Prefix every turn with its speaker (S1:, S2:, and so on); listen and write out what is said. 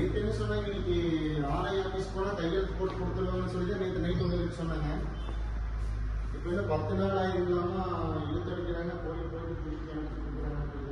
S1: நேற்று என்ன சொன்னாங்க இன்னைக்கு ஆர்ஐ ஆஃபீஸ் போனால் கையெழுத்து போட்டு கொடுத்துருவாங்கன்னு சொல்லி தான் நேற்று நைட் உங்களுக்கு சொன்னாங்க இப்போ இன்னும் பத்து நாள் ஆயிருந்தாமா இழுத்தடிக்கிறாங்க போய் போய் பிடிக்க கொடுக்குறாங்க